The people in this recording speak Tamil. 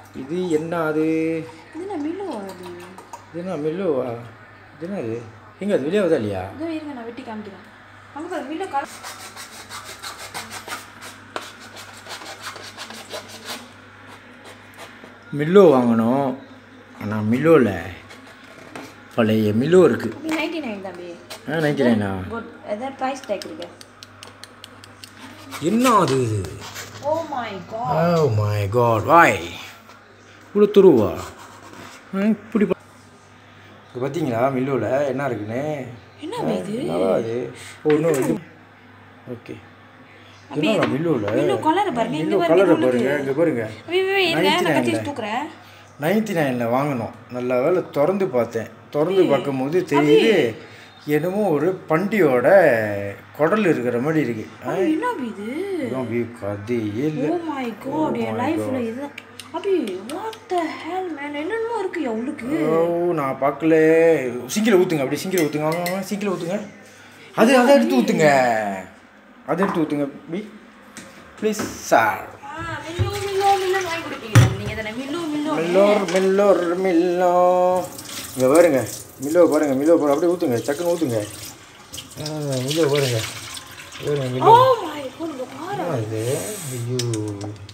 இது என்ன அது இது என்ன மில்லு அது இது என்ன மில்லுவா இது என்ன அது எங்கே அது வெளியே வருதா இல்லையா இதோ இருங்க நான் வெட்டி காமிக்கிறேன் அங்கே பாரு மில்லு கல மில்லோ வாங்கணும் ஆனால் மில்லோவில் பழைய மில்லோ இருக்குது நைன்டி நைன் தம்பி ஆ நைன்டி நைனா குட் எதாவது ப்ரைஸ் டேக் இருக்கு என்ன அது oh my god oh my god வாய் இவ்வளோ துருவா ஆ, இப்படி இப்போ பார்த்தீங்களா மில்லோவில் என்ன இருக்குன்னு என்ன இது என்னவா அது ஓ இன்னும் இது ஓகே என்னடா மில்லோவில் மில்லு கலர் பாருங்க இங்க மில்லோ பாருங்க கலரை பாருங்க இங்கே பாருங்க வே வே இருங்க நான் கத்தி தூக்குறேன் நைன்டி நைனில் வாங்கினோம் நல்ல வேலை திறந்து பார்த்தேன் திறந்து பார்க்கும்போது தெரியுது என்னமோ ஒரு பண்டியோட குடல் இருக்கிற மாதிரி இருக்கு ஆ, என்ன இது இதான் அப்படியே கதையே இல்லை ஓ மை காட் என் லைஃப்ல இது அபி வாட் த ஹெல் மேன் என்னென்னமோ இருக்கு எவ்வளவுக்கு ஓ நான் பார்க்கல சிங்கில் ஊற்றுங்க அப்படியே சிங்கில் ஊற்றுங்க வாங்க வாங்க சிங்கில் ஊற்றுங்க அது அதை எடுத்து ஊற்றுங்க அதை எடுத்து ஊற்றுங்க பி please sir Milo Milo Milo வாங்கி கொடுப்பீங்க நீங்க தானே மில்லோ மில்லோ மில்லோர் மில்லோர் மில்லோ இங்கே பாருங்க மில்லோ பாருங்க மில்லோ பாருங்க அப்படியே ஊற்றுங்க சக்குன்னு ஊற்றுங்க மில்லோ பாருங்க பாருங்க மில்லோ ஓ மை காட் பாரு என்ன இது ஐயோ